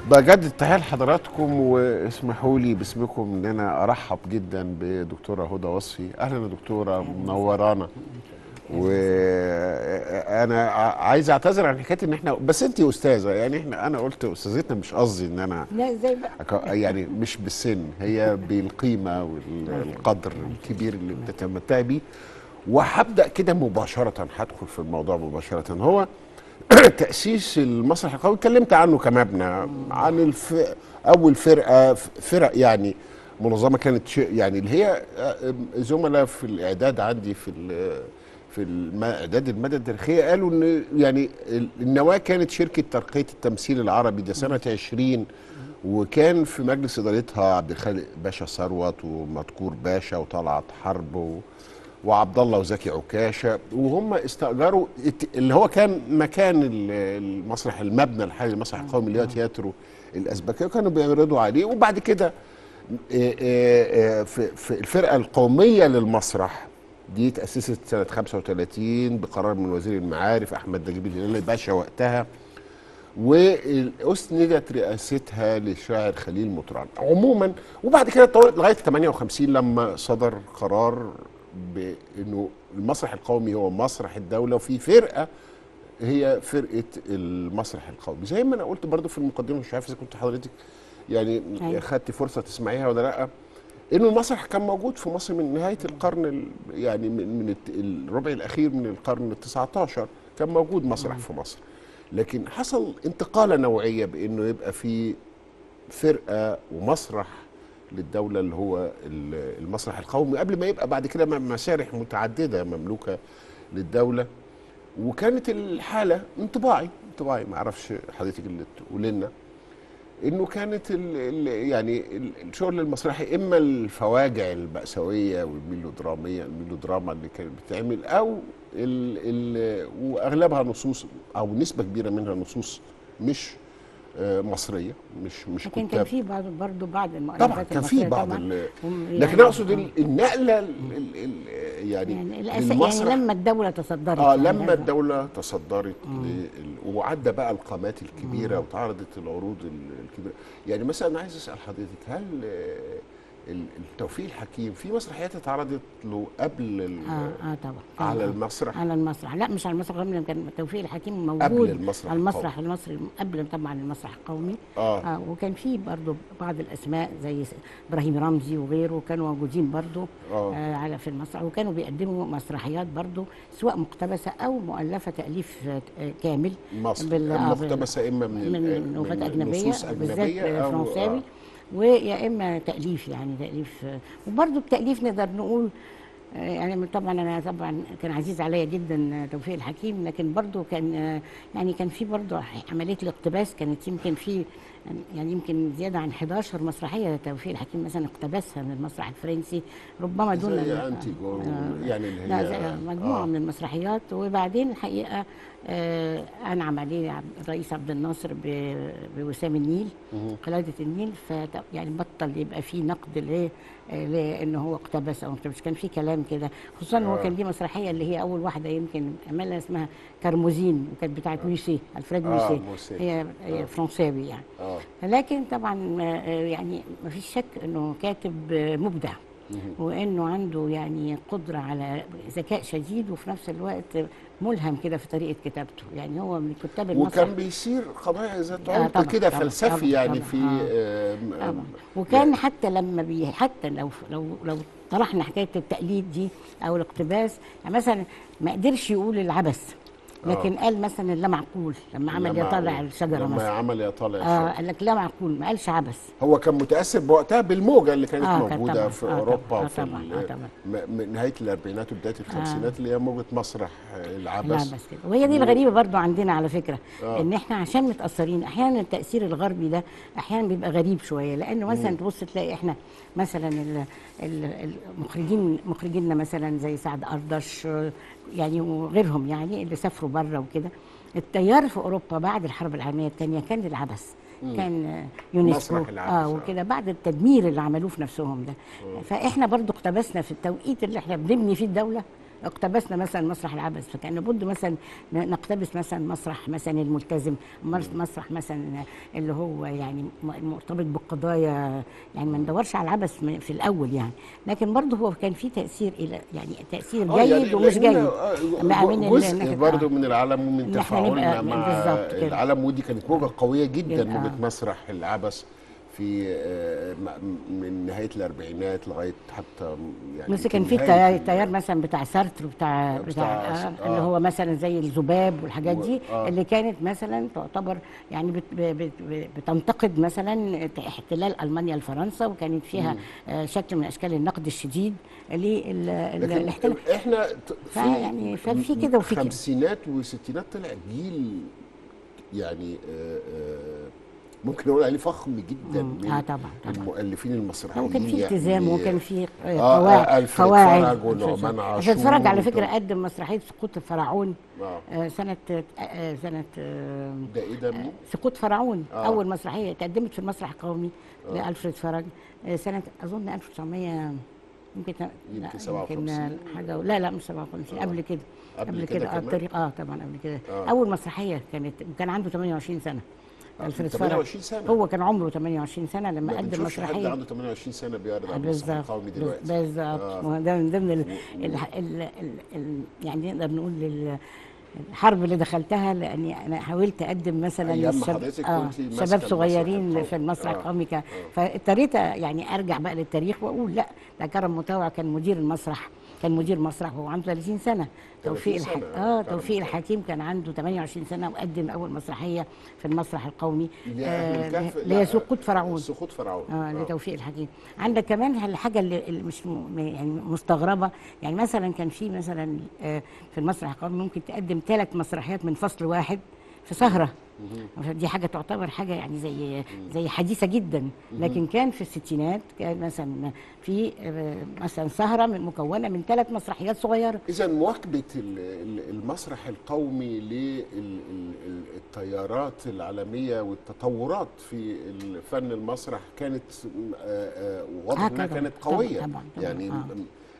بجدد تحيه لحضراتكم واسمحوا لي باسمكم ان انا ارحب جدا بدكتوره هدى وصفي اهلا يا دكتوره منورانا وانا عايز اعتذر عن حكايه ان احنا بس انت استاذه يعني احنا انا قلت استاذتنا مش قصدي ان انا لا ازاي بقى أك- يعني مش بالسن هي بالقيمه والقدر الكبير اللي بتتمتعي بيه وهبدا كده مباشره هدخل في الموضوع مباشره هو تاسيس المسرح القومي اتكلمت عنه كمبنى عن الف... اول فرقه فرق يعني منظمه كانت ش... يعني اللي هي زملاء في الاعداد عندي في ال... في الم- اعداد الماده التاريخيه قالوا ان يعني ال- النواه كانت شركه ترقيه التمثيل العربي ده سنه 20 وكان في مجلس ادارتها عبد الخالق باشا ثروت ومذكور باشا وطلعت حرب و... وعبد الله وزكي عكاشه وهم استاجروا الت- اللي هو كان مكان ال- المسرح المبنى الحالي المسرح القومي اللي هو تياترو الازبكيه كانوا بيعرضوا عليه وبعد كده آه، آه، آه، في في الفرقه القوميه للمسرح دي تاسست سنه 35 بقرار من وزير المعارف احمد نجيب الهلالي باشا وقتها واسندت رئاستها للشاعر خليل مطران عموما وبعد كده اتطورت لغايه 58 لما صدر قرار بانه المسرح القومي هو مسرح الدوله وفي فرقه هي فرقه المسرح القومي زي ما انا قلت برضو في المقدمه مش عارف اذا كنت حضرتك يعني أيوة. خدتي فرصه تسمعيها ولا لا انه المسرح كان موجود في مصر من نهايه القرن ال- يعني من من الت- الربع الاخير من القرن ال 19 كان موجود مسرح في مصر لكن حصل انتقاله نوعيه بانه يبقى في فرقه ومسرح للدوله اللي هو ال- المسرح القومي قبل ما يبقى بعد كده م- مسارح متعدده مملوكه للدوله وكانت الحاله انطباعي انطباعي ما اعرفش حضرتك اللي تقول لنا انه كانت ال ال يعني ال- الشغل المسرحي اما الفواجع المأساوية والميلودرامية الميلودراما اللي كانت بتتعمل او ال ال واغلبها نصوص او نسبة كبيرة منها نصوص مش آه، مصرية مش مش لكن كان كتاب في بعض برضه بعض المؤلفات طبعا كان في المصرية بعض طبعاً. ال- هم لكن يعني- اقصد ال- النقلة ال ال ال يعني, يعني الأس... يعني للمسرح لما الدولة تصدرت اه يعني لما هذا- الدولة تصدرت لل- وعدى بقى القامات الكبيرة واتعرضت العروض ال- الكبيرة يعني مثلا أنا عايز أسأل حضرتك هل آه، ال- التوفيق الحكيم في مسرحيات اتعرضت له قبل ال- اه اه طبعا كان- على آه. المسرح على المسرح لا مش على المسرح القومي كان توفيق الحكيم موجود قبل المسرح على المسرح المصري قبل طبعا المسرح القومي اه آه وكان في برضه بعض الاسماء زي س- ابراهيم رمزي وغيره كانوا موجودين برضه اه آه على في المسرح وكانوا بيقدموا مسرحيات برضه سواء مقتبسه او مؤلفه تاليف آه كامل مصر بال- آه، بال- مقتبسة إما من ال- من لغات اجنبيه نصوص بالذات أجنبية أو فرنساوي آه. ويا اما تاليف يعني تاليف آه، وبرضه التاليف نقدر نقول آه، يعني طبعا انا طبعا كان عزيز عليا جدا آه، توفيق الحكيم لكن برضه كان آه، يعني كان في برضه عمليه الاقتباس كانت يمكن في يعني يمكن زياده عن 11 مسرحيه توفيق الحكيم مثلا اقتبسها من المسرح الفرنسي ربما دون زي آه، أنتيجون آه، يعني اللي لا هي زي مجموعه آه. من المسرحيات وبعدين الحقيقه آه انعم عليه عب- الرئيس عبد الناصر ب- بوسام النيل مهم. قلاده النيل ف يعني بطل يبقى فيه نقد ليه آه، لانه هو اقتبس او اقتبس كان في كلام كده خصوصا هو آه. كان دي مسرحيه اللي هي اول واحده يمكن عملها اسمها كرموزين وكانت بتاعت موسي الفريد آه، موسي موسي. هي هي آه. فرنساوي يعني اه لكن طبعا آه، يعني ما فيش شك انه كاتب آه، مبدع مهم. وانه عنده يعني قدره على ذكاء شديد وفي نفس الوقت ملهم كده في طريقه كتابته يعني هو من كتاب المسرح وكان بيصير قضايا ذات آه، عمق طبعاً، كده طبعاً، فلسفي طبعاً، يعني طبعاً، في آه. آم، طبعا آم، وكان حتى لما بي حتى لو لو لو طرحنا حكايه التقليد دي او الاقتباس يعني مثلا ما قدرش يقول العبث لكن قال مثلا لا معقول لما عمل لما- يطلع الشجره لما مثلا عمل يا طالع اه الشجرة. قال لك لا معقول ما قالش عبث هو كان متاثر بوقتها بالموجه اللي كانت آه، كان موجوده طبعاً. في آه، اوروبا طبعاً. آه، في طبعاً. ال- آه، طبعاً. م- من نهايه الاربعينات وبدايه الخمسينات اللي هي موجه مسرح آه، لا العبث بس كده وهي دي الغريبه برضو عندنا على فكره آه. ان احنا عشان متاثرين احيانا التاثير الغربي ده احيانا بيبقى غريب شويه لانه مثلا تبص تلاقي احنا مثلا ال- ال- المخرجين مخرجينا مثلا زي سعد اردش آه، يعني وغيرهم يعني اللي سافروا بره وكده التيار في اوروبا بعد الحرب العالميه الثانيه كان العبث كان آه، يونسكو مسرح العبث، اه آه. وكده بعد التدمير اللي عملوه في نفسهم ده فاحنا برضو اقتبسنا في التوقيت اللي احنا بنبني فيه الدوله اقتبسنا مثلا مسرح العبث فكان لابد مثلا ن- نقتبس مثلا مسرح مثلا الملتزم مس- مسرح مثلا اللي هو يعني م- مرتبط بالقضايا يعني ما ندورش على العبث م- في الاول يعني لكن برضه هو كان في تاثير الى يعني تاثير آه، جيد يعني ومش لأن، جيد آه، مع من ال- جزء إنك- برضه آه. من العالم ومن إن إحنا تفاعلنا نبقى- مع بالظبط كده. العالم ودي كانت موجه قويه جدا جدا، موجه آه. مسرح العبث في آه، م- من نهايه الاربعينات لغايه حتى يعني بس كان في نهاية التيار, ال- التيار مثلا بتاع سارتر بتاع بتاع بتاع, س- آه آه. اللي هو مثلا زي الذباب والحاجات و- دي آه. اللي كانت مثلا تعتبر يعني بت بت بت بتنتقد مثلا احتلال المانيا لفرنسا وكانت فيها آه شكل من اشكال النقد الشديد للاحتلال لكن احنا ت- في فيعني ففي كده وفي كده. خمسينات وستينات طلع جيل يعني آه، آه، ممكن نقول عليه فخم جدا مم. من آه طبعا طبعا المؤلفين المسرحيين وكان في يعني التزام وكان في آه، قواعد آه، ألفريد قواعد فرج ونعمان عاشور ألفريد فرج على فكره وطب- قدم مسرحيه سقوط الفرعون آه. آه سنه آه سنه آه ده ايه ده مين؟ سقوط فرعون آه. اول مسرحيه تقدمت في المسرح القومي لالفريد فرج آه، سنه اظن 1900 يمكن ت- يمكن لا، 57. حاجه لا لا مش 57 قبل كده قبل قبل كده كده آه كمان؟ التاريخ اه طبعا قبل كده آه. اول مسرحيه كانت كان عنده 28 سنه آه، الفريد فرج 28 سنة. هو كان عمره 28 سنه لما ما قدم بنشوفش حد مسرحيه عنده 28 سنه بيعرض على المسرح بالظبط القومي دلوقتي بالظبط آه. ما هو ده من ضمن ال ال ال ال ال يعني نقدر نقول لل- الحرب اللي دخلتها لاني انا حاولت اقدم مثلا أيام ما للشب- حضرتك آه كنتي ماسكة شباب المسرح صغيرين القومي. في المسرح آه. القومي ك- فاضطريت يعني ارجع بقى للتاريخ واقول لا ده كرم مطاوع كان مدير المسرح كان مدير مسرح وهو عنده 30 سنه توفيق 30 الح... سنة، اه كرم توفيق مطاوع. الحكيم كان عنده 28 سنه وقدم اول مسرحيه في المسرح القومي اللي هي أهل الكهف اللي هي لا، سقوط فرعون سقوط فرعون اه لتوفيق الحكيم عندك كمان الحاجه اللي, اللي مش م... يعني مستغربه يعني مثلا كان في مثلا آه، في المسرح القومي ممكن تقدم ثلاث مسرحيات من فصل واحد في سهره دي حاجه تعتبر حاجه يعني زي زي حديثه جدا لكن كان في الستينات كان مثلا في آه، مثلا سهره من- مكونه من ثلاث مسرحيات صغيره اذا مواكبه ال- ال- المسرح القومي للتيارات العالميه والتطورات في الفن المسرح كانت آه، آه، واضح آه انها طبعاً، كانت طبعاً، قويه طبعاً، طبعاً، يعني آه. آه،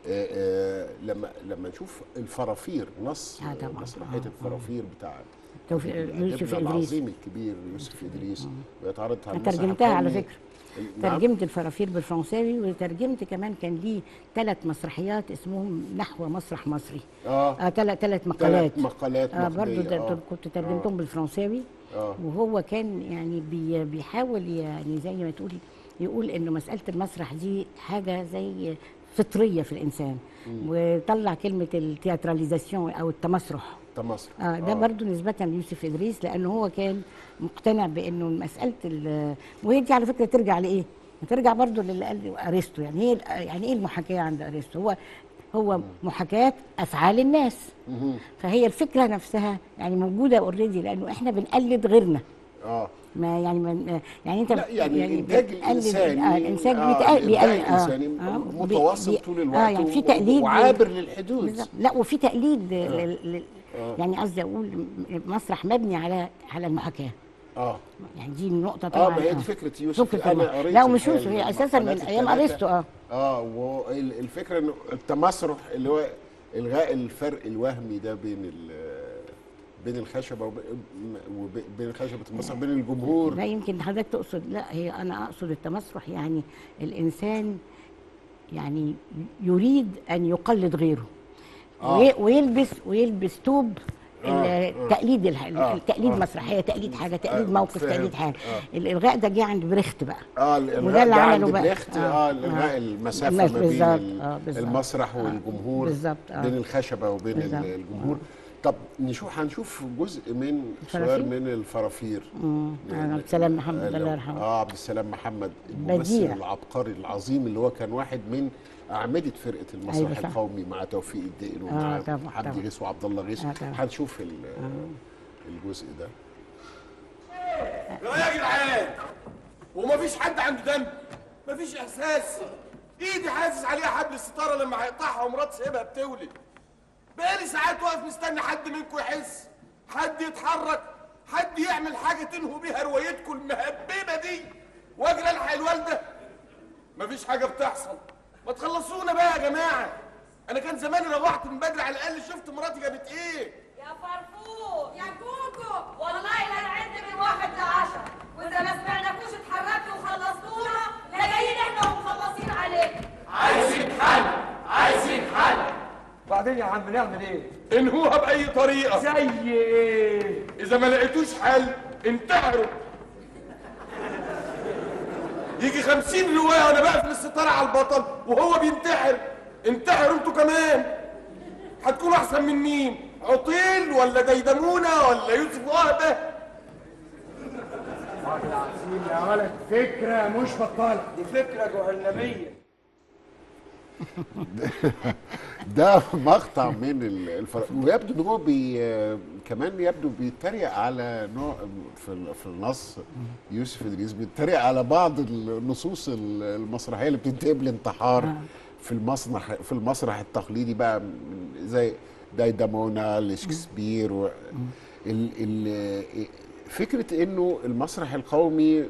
آه، لما لما نشوف الفرافير نص آه طبعاً، مسرحيه آه، الفرافير بتاع توفيق- أديبنا يوسف إدريس. العظيم الكبير يوسف ادريس ويتعرض على أنا المسرح ترجمتها على القومي. فكرة. نعم. ترجمت الفرافير بالفرنساوي وترجمت كمان كان ليه ثلاث مسرحيات اسمهم نحو مسرح مصري اه اه ثلاث ثلاث مقالات ثلاث مقالات آه برضو مقالية، ده آه. كنت ترجمتهم بالفرنساوي آه. وهو كان يعني بي بيحاول يعني زي ما تقول يقول انه مساله المسرح دي حاجه زي فطريه في الانسان وطلع كلمه التياتراليزاسيون او التمسرح تمسرح آه ده برضو نسبة ليوسف إدريس لأنه هو كان مقتنع بأنه مسألة ال- وهي دي على فكرة ترجع لإيه؟ ترجع برضو للي قال أرسطو يعني هي يعني إيه المحاكاة عند أرسطو؟ هو هو محاكاة أفعال الناس فهي الفكرة نفسها يعني موجودة اوريدي لأنه إحنا بنقلد غيرنا اه ما يعني من يعني انت لا يعني الانتاج بتقلد- الانساني اه الانسان آه بيتقل- الانتاج بيقلد الانساني آه، متواصل بي- طول بي- الوقت اه يعني في و- تقليد وعابر للحدود بالظبط لا وفي تقليد لل- لل- يعني قصدي اقول مسرح مبني على على المحاكاه اه يعني دي نقطه اه طبعا ما هي دي فكره يوسف فكرة انا طبعاً. قريت لا ومش الحقيقة يوسف هي اساسا من المقالات ايام الثلاثة. ارسطو اه اه والفكره انه التمسرح اللي هو الغاء الفرق الوهمي ده بين ال- بين الخشبه وب- وبين خشبه المسرح بين الجمهور لا يمكن حضرتك تقصد لا هي انا اقصد التمسرح يعني الانسان يعني يريد ان يقلد غيره آه. وي- ويلبس ويلبس توب آه، آه. التقليد الح- آه، التقليد آه. مسرحيه تقليد حاجه تقليد آه، موقف فهمت. تقليد حاجه آه. الالغاء ده جه عند بريخت بقى اه وده الالغاء اللي ده عمله عند بقى. بريخت آه، اه الغاء آه. المسافه الناس ما بين بالظبط، ال- آه، بالظبط. المسرح آه، والجمهور بالظبط، آه. بين الخشبه وبين ال- بالظبط. الجمهور طب نشوف هنشوف جزء من صغير الفرافير؟ من الفرافير مم. عبد السلام محمد آه، الله يرحمه اه عبد السلام محمد الممثل بديع. العبقري العظيم اللي هو كان واحد من اعمده فرقه المسرح أيوة صح. القومي مع توفيق الدقن ومع آه، طبعا، حمدي طبعا. غيث وعبد الله غيث آه، طبعا. هنشوف ال- الجزء ده لا يا جدعان ومفيش حد عنده دم مفيش احساس ايدي حاسس عليها حبل الستاره لما هيقطعها ومرات سايبها بتولد بقالي ساعات واقف مستني حد منكم يحس حد يتحرك حد يعمل حاجه تنهوا بيها روايتكم المهببه دي واجري الحق الوالده مفيش حاجه بتحصل ما تخلصونا بقى يا جماعه انا كان زماني روحت من بدري على الاقل شفت مراتي جابت ايه يا فرفور يا كوكو والله لا نعد من واحد لعشرة واذا ما سمعناكوش اتحركتوا وخلصتونا لا جايين احنا ومخلصين عليكم بعدين يا عم نعمل ايه؟ انهوها باي طريقه زي ايه؟ اذا ما لقيتوش حل انتحروا يجي خمسين رواية وانا بقفل الستارة على البطل وهو بينتحر انتحروا انتوا كمان هتكونوا احسن من مين عطيل ولا ديدمونة ولا يوسف وهبة العظيم يا ولد فكرة مش بطالة دي فكرة جهنمية ده مقطع من ال- الفر... ويبدو ان هو بي... كمان يبدو بيتريق على نوع في ال- في النص يوسف ادريس بيتريق على بعض النصوص ال- المسرحيه اللي بتنتهي بالانتحار في المسرح في المسرح التقليدي بقى من- زي دايدامونا لشكسبير و... ال... ال... فكره انه المسرح القومي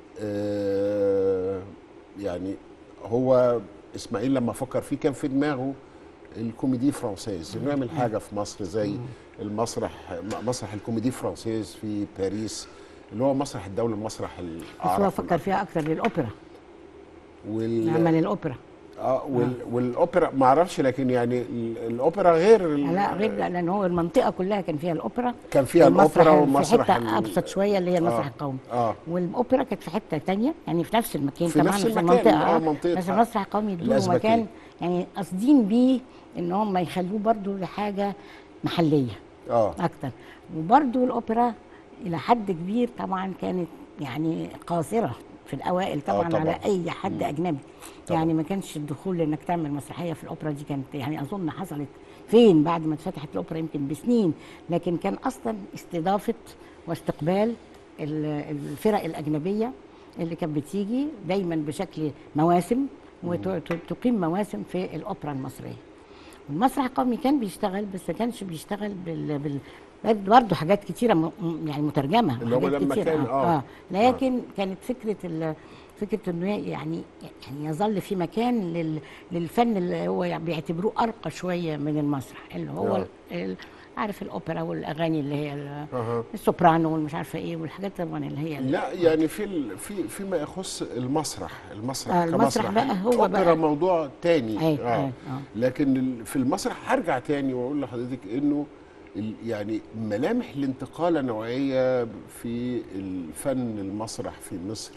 آه، يعني هو اسماعيل لما فكر فيه كان في دماغه الكوميدي فرانسيز إنه يعمل حاجه في مصر زي المسرح مسرح الكوميدي فرانسيز في باريس اللي هو مسرح الدوله المسرح بس هو الاعرف فكر فيها اكتر للاوبرا وال... عمل الاوبرا اه وال... والاوبرا ما اعرفش لكن يعني ال- الاوبرا غير ال... لا غير لان هو المنطقه كلها كان فيها الاوبرا كان فيها والمسرح الأوبرا في ومسرح حته ال- ابسط شويه اللي هي المسرح آه. القومي اه والاوبرا كانت في حته تانية يعني في نفس المكان في طبعا نفس في المكان، المنطقه آه، منطقة بس حق. المسرح القومي له الأزبكية. مكان يعني قاصدين بيه ان هم يخلوه برضو لحاجه محليه اه اكتر وبرضو الاوبرا الى حد كبير طبعا كانت يعني قاصره في الاوائل طبعا, طبعاً. على اي حد اجنبي طبعاً. يعني ما كانش الدخول انك تعمل مسرحيه في الاوبرا دي كانت يعني اظن حصلت فين بعد ما اتفتحت الاوبرا يمكن بسنين لكن كان اصلا استضافه واستقبال ال- الفرق الاجنبيه اللي كانت بتيجي دايما بشكل مواسم وتقيم مواسم في الاوبرا المصريه المسرح القومي كان بيشتغل بس ما كانش بيشتغل بال, بال برضه حاجات كتيره م... م- يعني مترجمه اللي هو حاجات لما كتيرة، كان- آه. آه. لكن كانت فكره ال... فكره انه يعني يعني يظل في مكان لل... للفن اللي هو بيعتبروه ارقى شويه من المسرح اللي هو آه. ال... ال... عارف الاوبرا والاغاني اللي هي ال... أها. السوبرانو والمش عارفه ايه والحاجات طبعا اللي هي ال- لا يعني في ال... في فيما يخص المسرح المسرح آه، المسرح كمسرح بقى هو الأوبرا بقى- موضوع تاني أي، آه. أي، آه. لكن ال- في المسرح هرجع تاني واقول لحضرتك انه ال- يعني ملامح الانتقاله نوعيه في الفن المسرح في مصر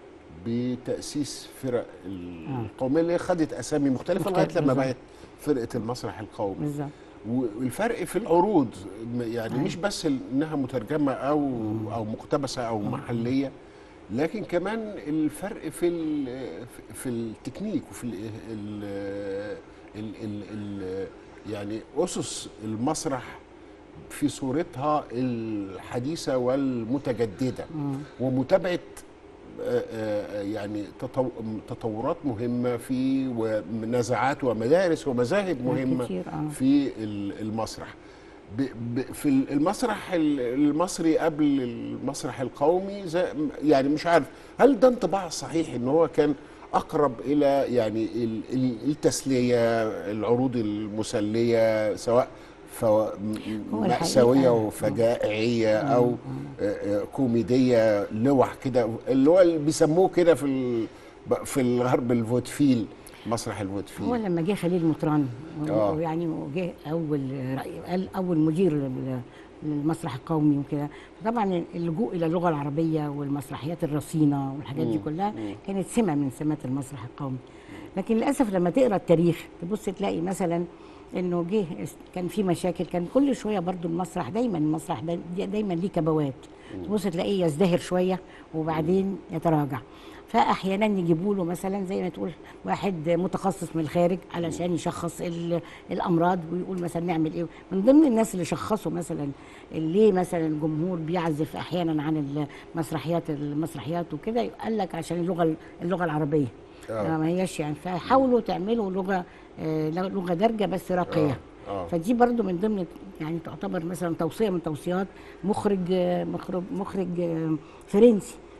بتاسيس فرق القوميه اللي هي خدت اسامي مختلفه لغايه مختلفة لما بالظبط. بقت فرقه المسرح القومي بالظبط والفرق في العروض م- يعني مش بس ال- انها مترجمه او او مقتبسه او محليه لكن كمان الفرق في ال- في التكنيك وفي ال ال ال ال ال يعني اسس المسرح في صورتها الحديثه والمتجدده ومتابعه آه، آه، يعني تطو- تطورات مهمه في ونزعات ومدارس ومذاهب مهمه كتير، آه. في ال- المسرح ب- ب- في المسرح ال- المصري قبل المسرح القومي زي يعني مش عارف هل ده انطباع صحيح ان هو كان اقرب الى يعني ال- ال- التسليه العروض المسليه سواء فو- م- هو مأساوية الحقيقة- وفجائعية أو آه، آه، كوميدية لوح كده اللي هو اللي بيسموه كده في ال- في الغرب الفودفيل مسرح هو الفودفيل لما جه خليل مطران و- آه. ويعني وجه اول رأي قال اول مدير لل- للمسرح القومي وكده طبعا اللجوء الى اللغه العربيه والمسرحيات الرصينه والحاجات دي كلها كانت سمه من سمات المسرح القومي لكن للاسف لما تقرا التاريخ تبص تلاقي مثلا انه جه اس- كان في مشاكل كان كل شويه برضو المسرح دايما المسرح دا دايما ليه كبوات تبص تلاقيه يزدهر شويه وبعدين يتراجع فاحيانا يجيبوا له مثلا زي ما تقول واحد متخصص من الخارج علشان يشخص ال- الامراض ويقول مثلا نعمل ايه من ضمن الناس اللي شخصوا مثلا ليه مثلا الجمهور بيعزف احيانا عن المسرحيات المسرحيات وكده قال لك عشان اللغه اللغه العربيه آه. ما هياش يعني فحاولوا تعملوا لغه آه، لغه دارجه بس راقيه آه، آه. فدي برضو من ضمن يعني تعتبر مثلا توصيه من توصيات مخرج آه، مخرج مخرج آه، فرنسي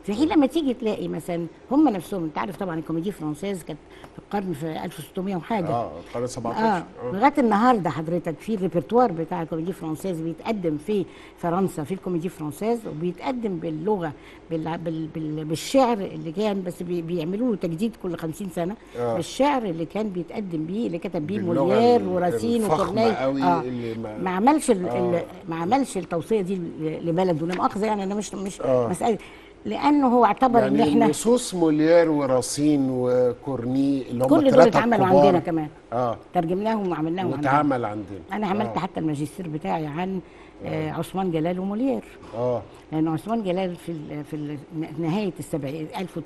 في حين لما تيجي تلاقي مثلا هم نفسهم انت عارف طبعا الكوميدي فرانسيز كانت في القرن في 1600 وحاجه اه القرن 17 اه لغايه النهارده حضرتك في الريpertoire بتاع الكوميدي فرانسيز بيتقدم في فرنسا في الكوميدي فرانسيز وبيتقدم باللغه بال بال بال بالشعر اللي كان بس بي بيعملوا له تجديد كل 50 سنه آه. بالشعر اللي كان بيتقدم بيه اللي كتب بيه باللغة مولير ال- وراسين الفخمة وكورنيل قوي آه. اللي ما- ما عملش ال آه. ال ما عملش التوصيه دي ل- لبلده لا مؤاخذه يعني انا مش مش آه. مساله لانه هو اعتبر ان يعني احنا نصوص مولير وراسين وكورني اللي هم كل دول الثلاثه اتعملوا الكبار. عندنا كمان اه ترجمناهم وعملناهم عندنا واتعمل عندنا انا عملت آه. حتى الماجستير بتاعي عن آه عثمان جلال ومولير اه لان عثمان جلال في ال في ال نهايه السبعين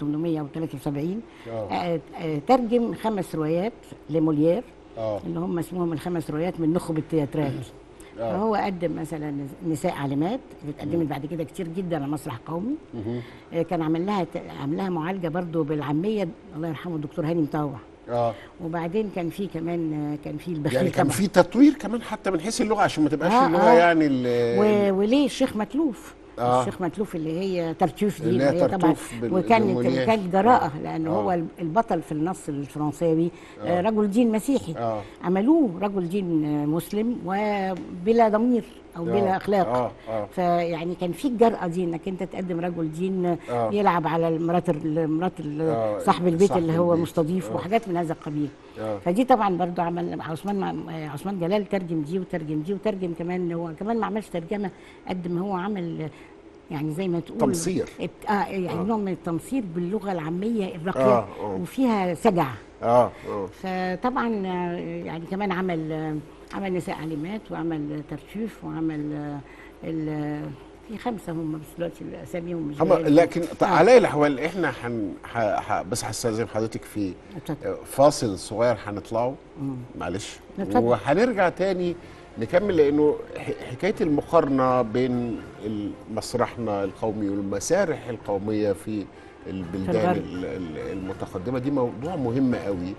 1873 آه. آه آه ترجم خمس روايات لمولير اه اللي هم اسمهم الخمس روايات من نخب التياترال آه. فهو قدم مثلا نساء عالمات اللي اتقدمت بعد كده كتير جدا على مسرح قومي آه كان عمل لها عمل لها معالجه برضو بالعاميه الله يرحمه الدكتور هاني مطوع اه وبعدين كان في كمان آه، كان في البخيل يعني كان طبعا. في تطوير كمان حتى من حيث اللغه عشان ما تبقاش آه، اللغه آه. يعني ال- و... وليه الشيخ متلوف آه. الشيخ متلوف اللي هي ترتوف دي اللي هي هي طبعا ترتوف بال- وكانت بالمولير. كانت جراءه لان آه. هو البطل في النص الفرنساوي آه. رجل دين مسيحي آه. عملوه رجل دين آه، مسلم وبلا ضمير او آه. بلا اخلاق آه. آه. فيعني كان في الجرأه دي انك انت تقدم رجل دين آه. يلعب على مرات ال- مرات ال- آه. صاحب البيت صاحب اللي هو البيت. مستضيف آه. وحاجات من هذا القبيل آه. فدي طبعا برضو عمل عثمان مع- عثمان جلال ترجم دي وترجم دي وترجم كمان هو كمان ما عملش ترجمه قد ما هو عمل يعني زي ما تقول تمصير. ات- اه يعني نوع من التمصير باللغه العاميه الراقيه آه، آه. وفيها سجع اه اه فطبعا آه، يعني كمان عمل آه، عمل نساء عليمات وعمل ترشيف وعمل آه، ال- في خمسه هم بس دلوقتي اساميهم مش هم جاية. لكن ط- آه. على اي الاحوال احنا حن ح... ح... بس هستاذن حضرتك في اتفضل. فاصل صغير هنطلعه معلش اتفضل. وهنرجع تاني نكمل لانه ح- حكايه المقارنه بين ال- مسرحنا القومي والمسارح القوميه في البلدان الغرب. ال- ال- المتقدمه دي موضوع مهم قوي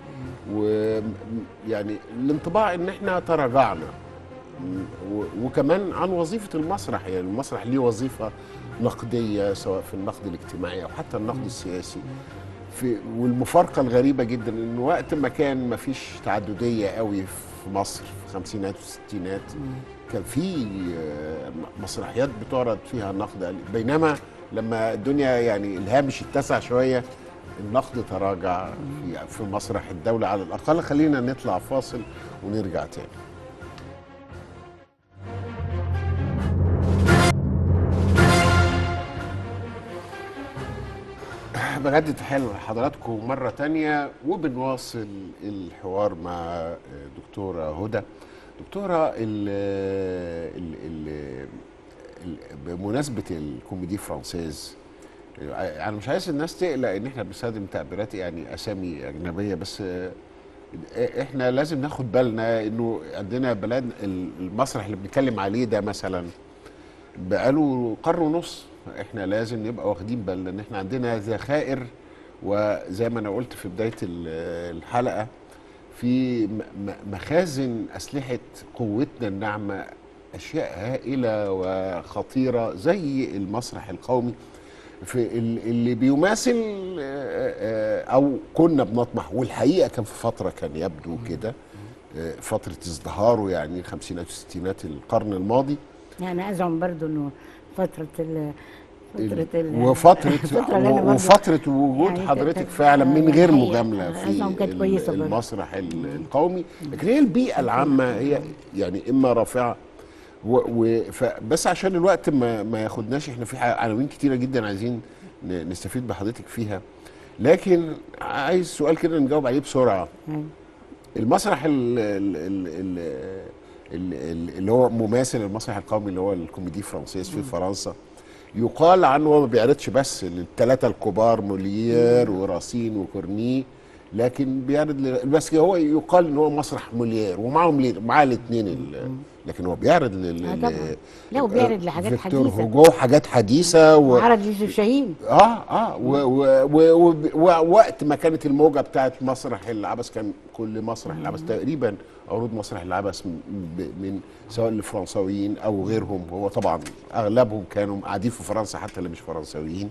ويعني الانطباع ان احنا تراجعنا و- وكمان عن وظيفه المسرح يعني المسرح ليه وظيفه نقديه سواء في النقد الاجتماعي او حتى النقد السياسي في والمفارقه الغريبه جدا ان وقت ما كان ما فيش تعدديه قوي في مصر في الخمسينات والستينات كان في آه، مسرحيات بتعرض فيها نقد بينما لما الدنيا يعني الهامش اتسع شويه النقد تراجع في في مسرح الدوله على الاقل خلينا نطلع فاصل ونرجع تاني بجد تحية لحضراتكم مرة تانية وبنواصل الحوار مع دكتورة هدى دكتورة ال ال ال ال بمناسبة الكوميدي فرانسيز انا مش عايز الناس تقلق ان احنا بنستخدم تعبيرات يعني اسامي اجنبيه بس احنا لازم ناخد بالنا انه عندنا بلد المسرح اللي بنتكلم عليه ده مثلا بقاله قرن ونص احنا لازم نبقى واخدين بالنا ان احنا عندنا ذخائر وزي ما انا قلت في بدايه ال- الحلقه في م- م- مخازن اسلحه قوتنا الناعمه اشياء هائله وخطيره زي المسرح القومي في ال- اللي بيماثل آه، آه، او كنا بنطمح والحقيقه كان في فتره كان يبدو كده آه، فتره ازدهاره يعني الخمسينات والستينات القرن الماضي يعني ازعم برضو انه فتره ال فتره ال وفترة الفترة اللي أنا برضو- وفترة وجود يعني حضرتك كانت- فعلا من غير الحقيقة مجاملة في أظن كانت ال- كويسة برضو. المسرح ال- القومي لكن هي البيئة العامة هي يعني إما رافعة و و ف- بس عشان الوقت ما ما ياخدناش احنا في ح- عناوين كتيرة جدا عايزين ن- نستفيد بحضرتك فيها لكن عايز سؤال كده نجاوب عليه بسرعة أيوة. المسرح ال ال ال ال ال ال اللي هو مماثل المسرح القومي اللي هو الكوميدي فرانسيز في فرنسا يقال عنه هو ما بيعرضش بس الثلاثه الكبار موليير وراسين وكورني لكن بيعرض ل- بس هو يقال ان هو مسرح موليير ومعاهم ليه- معاه الاثنين لكن هو بيعرض ل- آه ل- طبعاً. لا، وبيعرض لحاجات فيكتور حديثة. هوجو حاجات حديثه و... وعرض يوسف شاهين اه اه ووقت ما كانت الموجه بتاعت مسرح العبث كان كل مسرح العبث تقريبا عروض مسرح العبث م- ب- من سواء الفرنساويين او غيرهم هو طبعا اغلبهم كانوا قاعدين في فرنسا حتى اللي مش فرنساويين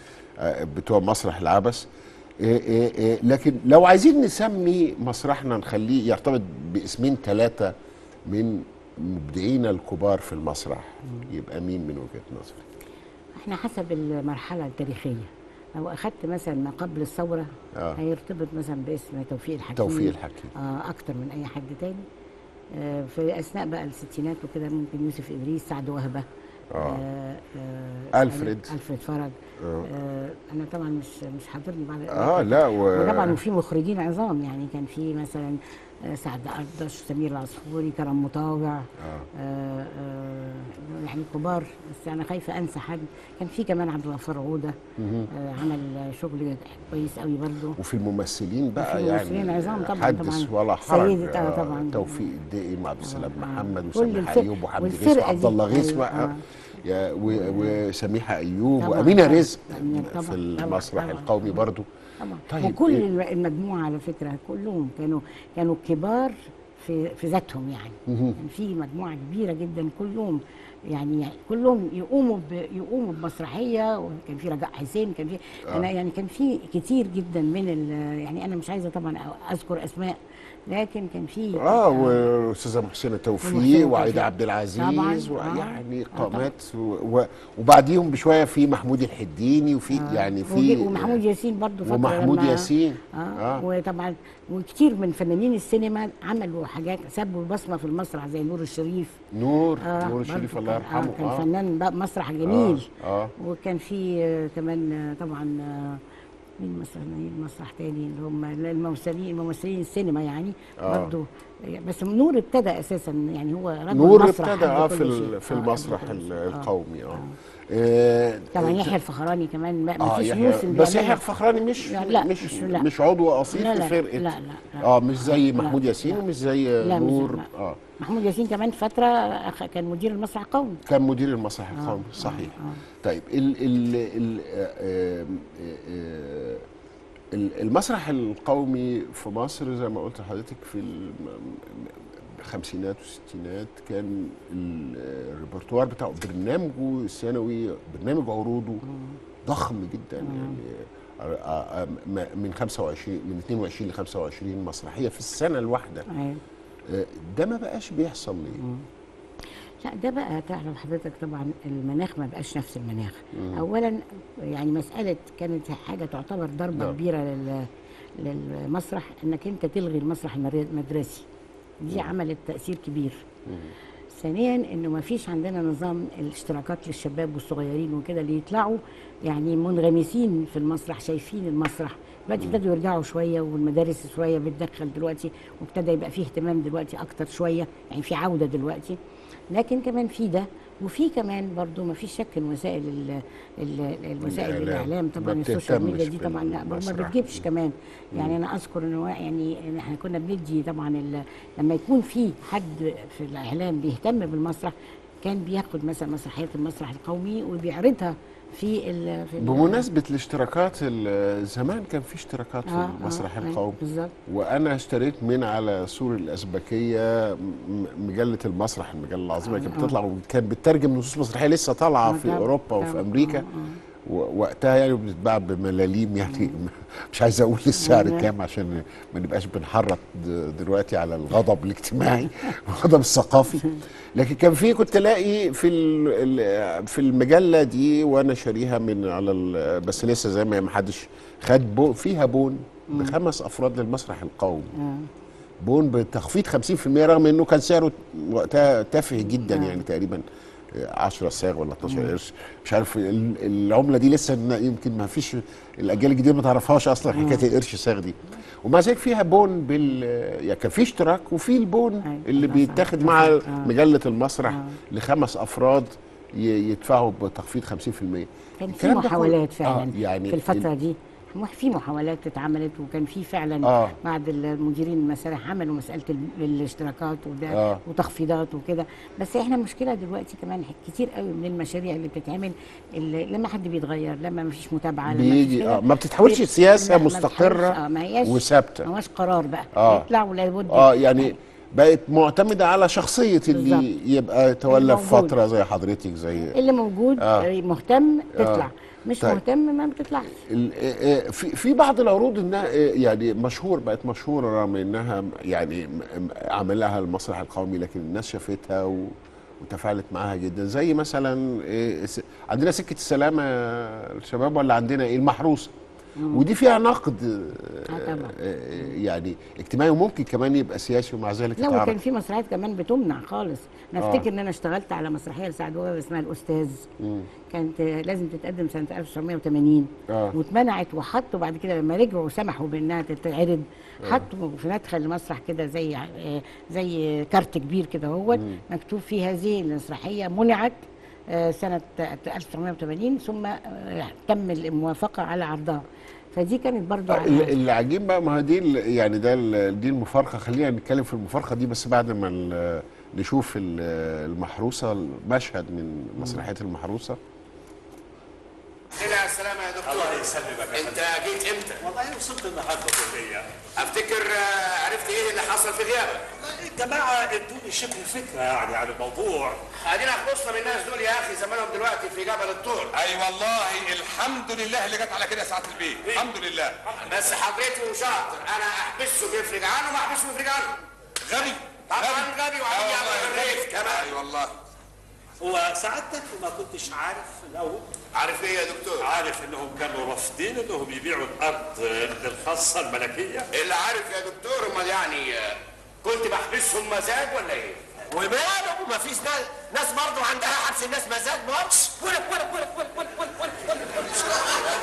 آه بتوع مسرح العبث إيه إيه إيه لكن لو عايزين نسمي مسرحنا نخليه يرتبط باسمين ثلاثه من مبدعينا الكبار في المسرح يبقى مين من وجهه نظرك؟ احنا حسب المرحله التاريخيه لو اخذت مثلا ما قبل الثوره آه. هيرتبط مثلا باسم توفيق الحكيم توفيق الحكيم. آه اكتر من اي حد تاني آه في اثناء بقى الستينات وكده ممكن يوسف ادريس سعد وهبه آه. آه آه ألفريد. الفريد فرج آه. آه انا طبعا مش مش حاضرني بعد اه لا و... وطبعا وفي مخرجين عظام يعني كان في مثلا آه، سعد أردش سمير العصفوري كرم مطاوع آه. آه يعني كبار بس انا خايفه انسى حد كان في كمان عبد الغفار عوده آه عمل شغل كويس قوي برضه وفي الممثلين بقى وفي يعني الممثلين عظام طبعاً، حدث طبعاً. ولا حرج سيدة، آه، آه، طبعاً. توفيق الدقي وعبد السلام آه. محمد كل وسامح الفرق- ايوب وحمدي غيث والفرقة وعبد دي. الله غيث أيوة، بقى آه. يا و- وسميحه ايوب طبعاً، وامينه طبعاً. رزق أمينة طبعاً، في طبعاً، المسرح طبعاً. القومي برضو طبعا طيب، طيب وكل إيه؟ الم- المجموعه على فكره كلهم كانوا كانوا كبار في في ذاتهم يعني كان في مجموعه كبيره جدا كلهم يعني كلهم يقوموا ب- يقوموا بمسرحيه وكان في رجاء حسين كان في انا يعني كان في كتير جدا من ال- يعني انا مش عايزه طبعا اذكر اسماء لكن كان في اه واستاذه محسنه توفيق ومحسنة وعايده توفيق. عبد العزيز طبعاً، آه. ويعني آه، قامات و... و... وبعديهم بشويه في محمود الحديني وفي يعني في وجي- ومحمود ياسين برضو فترة ومحمود لما- ياسين آه. آه. آه. وطبعا وكتير من فنانين السينما عملوا حاجات سابوا بصمه في المسرح زي نور الشريف نور آه نور الشريف برضو الله كان- يرحمه آه كان آه. فنان بقى مسرح جميل آه. آه. وكان في آه كمان آه طبعا آه مين مسرح مين مسرح تاني اللي هم الممثلين ممثلين السينما يعني آه. برضو بس نور ابتدى اساسا يعني هو رجل نور مسرح ابتدى قبل اه كل في شيء. ال- في آه، قبل المسرح كل ال- شيء. آه. القومي اه آه، طبعا يحيى الفخراني كمان ما اه فيش يحيى موسم بس بيعملها. يحيى الفخراني مش لا، لا، مش مش- لا. مش عضو اصيل لا، في لا، فرقه لا، لا، لا. اه مش زي لا، محمود ياسين لا. ومش زي لا، مش- نور لا. اه محمود ياسين كمان فتره أخ- كان مدير المسرح القومي كان مدير المسرح القومي صحيح طيب ال ال ال آه، آه، آه، ال- المسرح القومي في مصر زي ما قلت لحضرتك في الخمسينات والستينات كان ال- الريperتوار بتاعه برنامجه السنوي برنامج عروضه ضخم جدا يعني آه، آه، ما- من 25 من 22 ل 25 مسرحيه في السنه الواحده أيوة. آه، ده ما بقاش بيحصل ليه؟ لا ده بقى تعرف حضرتك طبعا المناخ ما بقاش نفس المناخ اولا يعني مساله كانت حاجه تعتبر ضربه نعم. كبيره لل للمسرح انك انت تلغي المسرح المر- المدرسي دي عملت تاثير كبير ثانيا انه ما فيش عندنا نظام الاشتراكات للشباب والصغيرين وكده اللي يطلعوا يعني منغمسين في المسرح شايفين المسرح دلوقتي ابتدوا يرجعوا شويه والمدارس شويه بتدخل دلوقتي وابتدى يبقى فيه اهتمام دلوقتي اكتر شويه يعني في عوده دلوقتي لكن كمان في ده وفي كمان برضو ما فيش شك ان وسائل ال ال الوسائل الإعلام. الاعلام ما طبعا السوشيال بتهتمش ميديا دي طبعا لا ما بالمسرح. بتجيبش كمان يعني انا اذكر ان هو يعني إن احنا كنا بندي طبعا ال- لما يكون في حد في الاعلام بيهتم بالمسرح كان بياخد مثلا مسرحيات المسرح القومي وبيعرضها في ال في ال- بمناسبة الاشتراكات ال- زمان كان في اشتراكات في آه، المسرح آه، أيوة، القومي بالظبط وانا اشتريت من على سور الازبكيه م- مجله المسرح المجله العظيمه كانت آه. بتطلع وكانت بتترجم نصوص مسرحيه لسه طالعه آه، في طبعاً، اوروبا وفي طبعاً، امريكا آه، آه. ووقتها يعني بتتباع بملاليم يعني مش عايز اقول السعر آه. كام عشان ما نبقاش بنحرط د- دلوقتي على الغضب الاجتماعي والغضب الثقافي لكن كان في كنت الاقي في ال- ال- في المجله دي وانا شاريها من على ال- بس لسه زي ما ما حدش خد بو فيها بون بخمس افراد للمسرح القومي آه. بون بتخفيض 50% رغم انه كان سعره وقتها تافه جدا يعني تقريبا 10 صاغ ولا 12 قرش مش عارف ال- العمله دي لسه ن- يمكن ما فيش الاجيال الجديده ما تعرفهاش اصلا حكايه القرش صاغ دي ومع ذلك فيها بون بال يعني كان في اشتراك وفي البون أيوة، اللي صح، بيتاخد صح. مع آه. مجله المسرح آه. لخمس افراد ي- يدفعوا بتخفيض 50% كان في الكلام ده كله- محاولات فعلا آه يعني في الفتره دي مح- في محاولات اتعملت وكان في فعلا آه. بعض المديرين المسارح عملوا مساله ال- الاشتراكات وده آه. وتخفيضات وكده بس احنا مشكله دلوقتي كمان ح- كتير قوي من المشاريع اللي بتتعمل اللي لما حد بيتغير لما ما فيش متابعه لما بيجي- مفيش كده، آه، ما بتتحولش بيت- سياسة لا، ما مستقرة بتتحولش، اه ما هياش وثابتة. ما هوش قرار بقى آه. يطلع ولا بد اه يعني بقت معتمده على شخصيه اللي بالظبط. يبقى يتولى في موجود. فتره زي حضرتك زي اللي موجود آه. آه. مهتم تطلع مش طيب. مهتم ما بتطلعش ال- آه، آه، في في بعض العروض انها آه، يعني مشهور بقت مشهوره رغم انها يعني م- م- عملها المسرح القومي لكن الناس شافتها و وتفاعلت معاها جدا زي مثلا آه، س- عندنا سكه السلامه الشباب ولا عندنا ايه المحروسه ودي فيها نقد آه، آه، طبعا. آه، يعني اجتماعي وممكن كمان يبقى سياسي ومع ذلك لا وكان يتعرض في مسرحيات كمان بتمنع خالص انا آه. افتكر ان انا اشتغلت على مسرحيه لسعد وهب اسمها الاستاذ كانت آه، لازم تتقدم سنه 1980 آه. واتمنعت وحطوا بعد كده لما رجعوا سمحوا بانها تتعرض حطوا في مدخل المسرح كده زي آه، زي كارت كبير كده هو مكتوب فيه هذه المسرحيه منعت آه، سنه 1980 ثم آه، تم الموافقه على عرضها فدي كانت برضو آه، على- اللي اللي عاجبني بقى ما هي دي ال- يعني ده ال- دي المفارقه خلينا نتكلم في المفارقه دي بس بعد ما ال- نشوف ال- المحروسه المشهد من مسرحيه المحروسه الى السلامة يا دكتور الله يسلمك يا انت جيت امتى؟ والله وصلت النهارده كلية افتكر آه، عرفت ايه اللي حصل في غيابك الجماعة ادوني شبه فكرة يعني عن الموضوع ادينا خلصنا من الناس دول يا اخي زمانهم دلوقتي في جبل الطور اي والله الحمد لله اللي جت على كده ساعه البيت الحمد لله بس حضرته شاطر انا احبسه بيفرج عنه ما احبسه بيفرج عنه غبي طبعا غبي آه وعلي والله على الريف غبي. كمان اي والله هو سعادتك ما كنتش عارف الأول عارف ايه يا دكتور؟ عارف انهم كانوا رافضين انهم يبيعوا الارض الخاصة الملكية اللي عارف يا دكتور امال يعني آه، كنت بحبسهم مزاج ولا ايه؟ وماله ما فيش ناس ناس برضه عندها حبس الناس مزاج ماتش ولا ولا ولا ولا ولا ولا ولا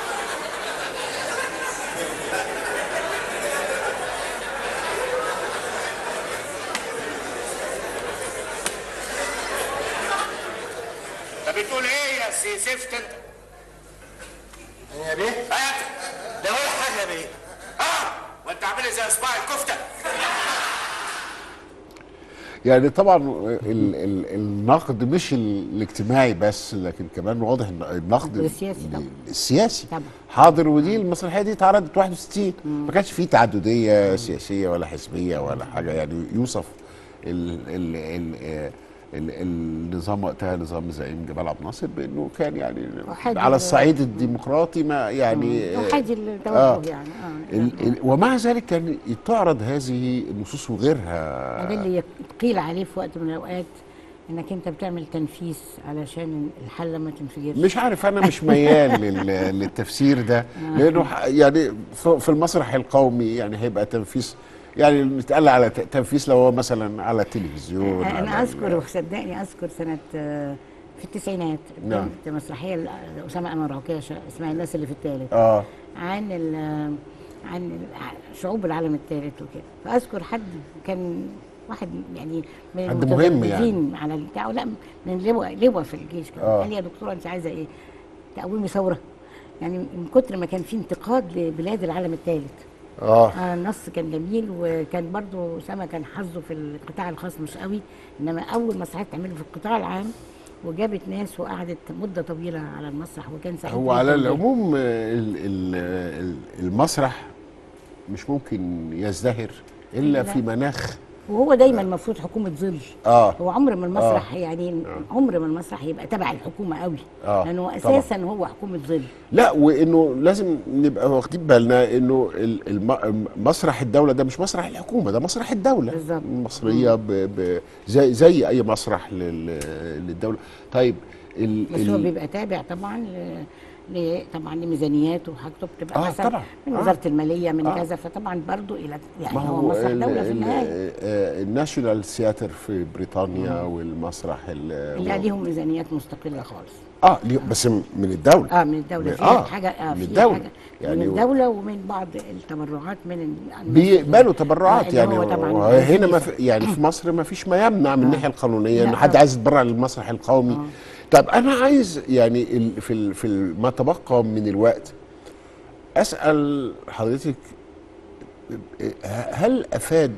انت بتقول ايه يا سي زفت انت؟ يا بيه؟ هات ده ولا حاجه يا بيه اه وانت عامل زي اصبع الكفته يعني طبعا ال ال النقد مش ال الاجتماعي بس لكن كمان واضح ان النقد السياسي طبعا. السياسي طبعا. حاضر ودي المسرحيه دي اتعرضت 61 ما كانش في تعدديه سياسيه ولا حزبيه ولا حاجه يعني يوصف ال ال ال ال النظام وقتها نظام زعيم جمال عبد الناصر بانه كان يعني وحاجة- على الصعيد الديمقراطي ما يعني وحادي التوجه آه. يعني اه ال ال ومع ذلك كان تعرض هذه النصوص وغيرها ده اللي قيل عليه في وقت من الاوقات انك انت بتعمل تنفيس علشان الحله ما تنفجرش مش عارف انا مش ميال لل- للتفسير ده لانه ح- يعني ف- في المسرح القومي يعني هيبقى تنفيس يعني نتقال على ت- تنفيس لو هو مثلا على التلفزيون على انا ال- اذكر وصدقني اذكر سنه آه، في التسعينات نعم. كانت مسرحيه لاسامه انور عكاشه اسمها الناس اللي في الثالث اه عن ال عن ال- شعوب العالم الثالث وكده فاذكر حد كان واحد يعني من حد مهم يعني. المتميزين على البتاع لا من لواء لواء في الجيش كده آه. قال لي يا دكتوره انت عايزه ايه؟ تقومي ثوره يعني من كتر ما كان في انتقاد لبلاد العالم الثالث اه آه النص كان جميل وكان برضو سما كان حظه في القطاع الخاص مش قوي انما اول مسرحيه تعمله في القطاع العام وجابت ناس وقعدت مده طويله على المسرح وكان سعيد هو على جداً بيها. العموم ال- ال- ال- المسرح مش ممكن يزدهر الا لا. في مناخ وهو دايما المفروض حكومه ظل اه هو عمر ما المسرح يعني عمر ما المسرح يبقى تبع الحكومه قوي آه، لانه طبعاً. اساسا هو حكومه ظل لا وانه لازم نبقى واخدين بالنا انه ال- الم- مسرح الدوله ده مش مسرح الحكومه ده مسرح الدوله بالظبط. المصريه ب ب زي زي اي مسرح لل للدوله طيب ال بس هو ال بيبقى تابع طبعا ل... ل... طبعا لميزانياته وحاجته بتبقى آه، مثلا طبعا. من آه. وزاره الماليه من آه. كذا فطبعا برضو الى يعني ما هو هو مسرح ال- دوله في ال- النهايه آه، الناشونال سياتر في بريطانيا والمسرح ال- اللي ليهم ميزانيات مستقله خالص اه ليهم- بس من الدوله اه من الدوله من- فيها آه، حاجه اه من فيها الدولة. حاجه يعني من و- الدوله ومن بعض التبرعات من ال- بيقبلوا آه، تبرعات اللي يعني هو طبعا هنا ما وظيفة. في يعني في مصر ما فيش ما يمنع من الناحيه القانونيه ان لا، حد آه. عايز يتبرع للمسرح القومي طب انا عايز يعني ال- في ال- في ال- ما تبقى من الوقت اسال حضرتك هل افاد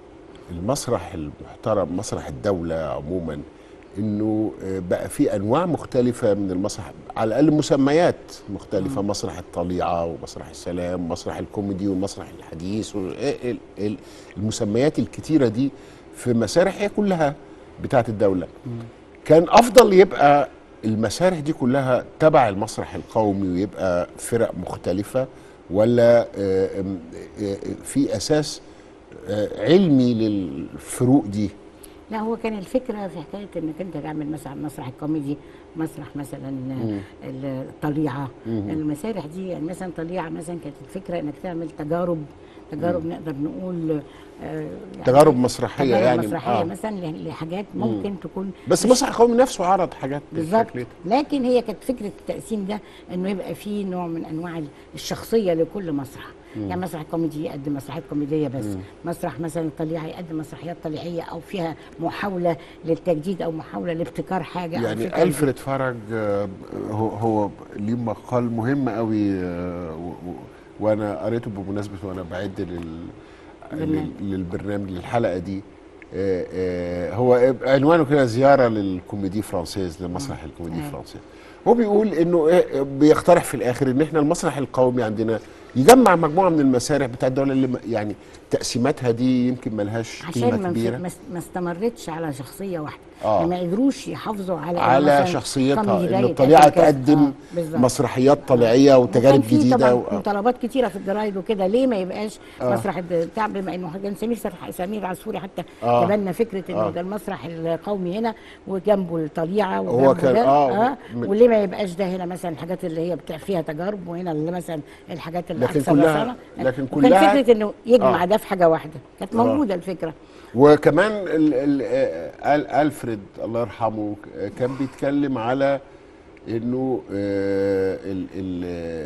المسرح المحترم مسرح الدوله عموما انه بقى في انواع مختلفه من المسرح على الاقل مسميات مختلفه مسرح الطليعه ومسرح السلام ومسرح الكوميدي والمسرح الحديث وال- ال- ال- المسميات الكتيره دي في مسارح هي كلها بتاعت الدوله كان افضل يبقى المسارح دي كلها تبع المسرح القومي ويبقى فرق مختلفه ولا آه، آم، آه، في اساس آه، علمي للفروق دي لا هو كان الفكره في حكايه انك انت تعمل مثلا مسرح الكوميدي مسرح مثلا الطليعه المسارح دي يعني مثلا طليعه مثلا كانت الفكره انك تعمل تجارب تجارب نقدر نقول آه، يعني تجارب مسرحيه تجارب يعني مسرحيه آه. مثلا ل- لحاجات ممكن تكون بس المسرح القومي نفسه عرض حاجات بالظبط بالشكل ده. لكن هي كانت فكره التقسيم ده انه يبقى فيه نوع من انواع الشخصيه لكل مسرح يعني مسرح الكوميدي يقدم مسرحيات كوميديه بس مسرح مثلا الطليعه يقدم مسرحيات طليعيه او فيها محاوله للتجديد او محاوله لابتكار حاجه أو فكرة يعني جديدة. الفريد فرج آه، هو هو ليه مقال مهم قوي آه، و- و- وانا قريته بمناسبه وانا بعد لل برنامج. لل- للبرنامج للحلقه دي آه، آه، هو عنوانه كده زياره للكوميدي فرانسيز لمسرح الكوميدي أيوة. فرانسيز هو بيقول انه إيه، بيقترح في الاخر ان احنا المسرح القومي عندنا يجمع مجموعه من المسارح بتاع الدوله اللي م- يعني تقسيماتها دي يمكن ملهاش عشان قيمه ما, كبيره ما است- ما استمرتش على شخصيه واحده آه. آه. ما قدروش يحافظوا على على مثلاً شخصيتها كوميدي ده ان يتقدم الطليعه كذا. تقدم آه، بالظبط. مسرحيات طليعيه وتجارب وكان في جديده طبعا و... مطالبات كتيره في الجرايد وكده ليه ما يبقاش آه. آه. مسرح الد- بتاع بما انه كان سمير سرح- سمير عصفوري حتى آه. آه. تبنى فكره انه آه. ده المسرح القومي هنا وجنبه الطليعه هو وجنبه كان- ده آه، آه. من- وليه ما يبقاش ده هنا مثلا الحاجات اللي هي بتاع فيها تجارب وهنا اللي مثلا الحاجات اللي لكن اكثر كلها- رسالة. لكن وكان كلها- فكره انه يجمع آه. ده في حاجه واحده كانت آه. موجوده الفكره وكمان ال ال آل الفريد الله يرحمه ك- كان بيتكلم على انه آه، ال ال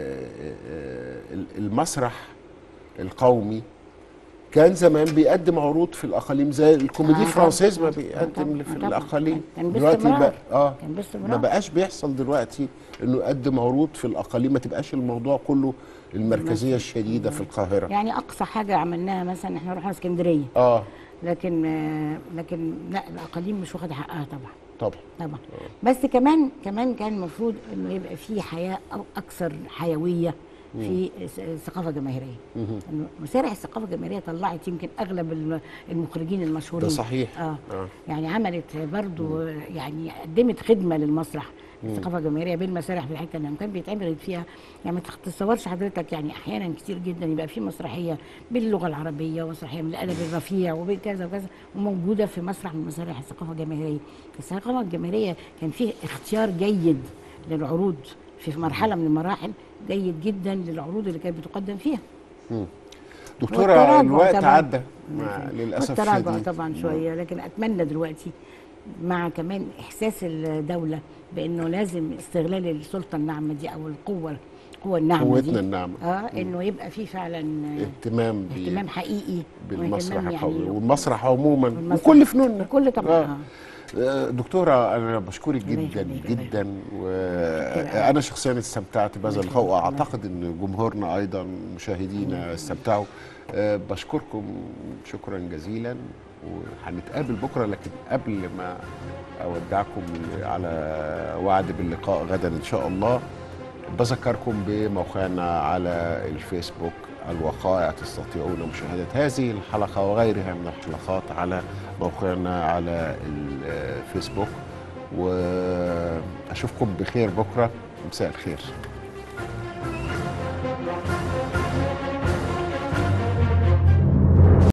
آه، ال- المسرح القومي كان زمان بيقدم عروض في الاقاليم زي الكوميدي آه، فرانسيز ما طبعاً. بيقدم طبعاً. في طبعاً. الاقاليم كان دلوقتي باستمرار. بقى اه كان باستمرار. ما بقاش بيحصل دلوقتي انه يقدم عروض في الاقاليم ما تبقاش الموضوع كله المركزيه الشديده في القاهره يعني اقصى حاجه عملناها مثلا احنا رحنا اسكندريه اه لكن آه، لكن لا الاقاليم مش واخده حقها طبعا طبعا طبعا بس كمان كمان كان المفروض انه يبقى في حياه او اكثر حيويه في س- الثقافه الجماهيريه إنه مسارح الثقافه الجماهيريه طلعت يمكن اغلب الم- المخرجين المشهورين ده صحيح. اه, آه. يعني عملت برضو يعني قدمت خدمه للمسرح الثقافه الجماهيريه بالمسارح في الحته اللي كان بيتعمل فيها يعني ما تتصورش حضرتك يعني احيانا كتير جدا يبقى في مسرحيه باللغه العربيه ومسرحيه من الادب الرفيع وبكذا وكذا وموجوده في مسرح من مسارح الثقافه الجماهيريه الثقافه الجماهيريه كان فيه اختيار جيد للعروض في مرحله من المراحل جيد جدا للعروض اللي كانت بتقدم فيها دكتوره والتراجع الوقت طبعاً. عدى مع للاسف والتراجع الشديد طبعا شويه لكن اتمنى دلوقتي مع كمان احساس الدوله بانه لازم استغلال السلطه الناعمه دي او القوه القوه الناعمه قوتنا دي الناعمة. اه انه يبقى في فعلا اهتمام ب- اهتمام حقيقي بالمسرح واهتمام القومي والمسرح عموما والمسرح. وكل فنوننا وكل طبعا آه. آه. آه، دكتورة أنا بشكرك الله جدا يخليك، الله جدا شكرا. وأنا شخصيا استمتعت بهذا الله اللقاء يخليك، الله وأعتقد أن جمهورنا أيضا مشاهدينا استمتعوا آه، بشكركم شكرا جزيلا وهنتقابل بكرة لكن قبل ما أودعكم على وعد باللقاء غدا إن شاء الله بذكركم بموقعنا على الفيسبوك الوقائع تستطيعون مشاهدة هذه الحلقة وغيرها من الحلقات على موقعنا على الفيسبوك وأشوفكم بخير بكرة مساء الخير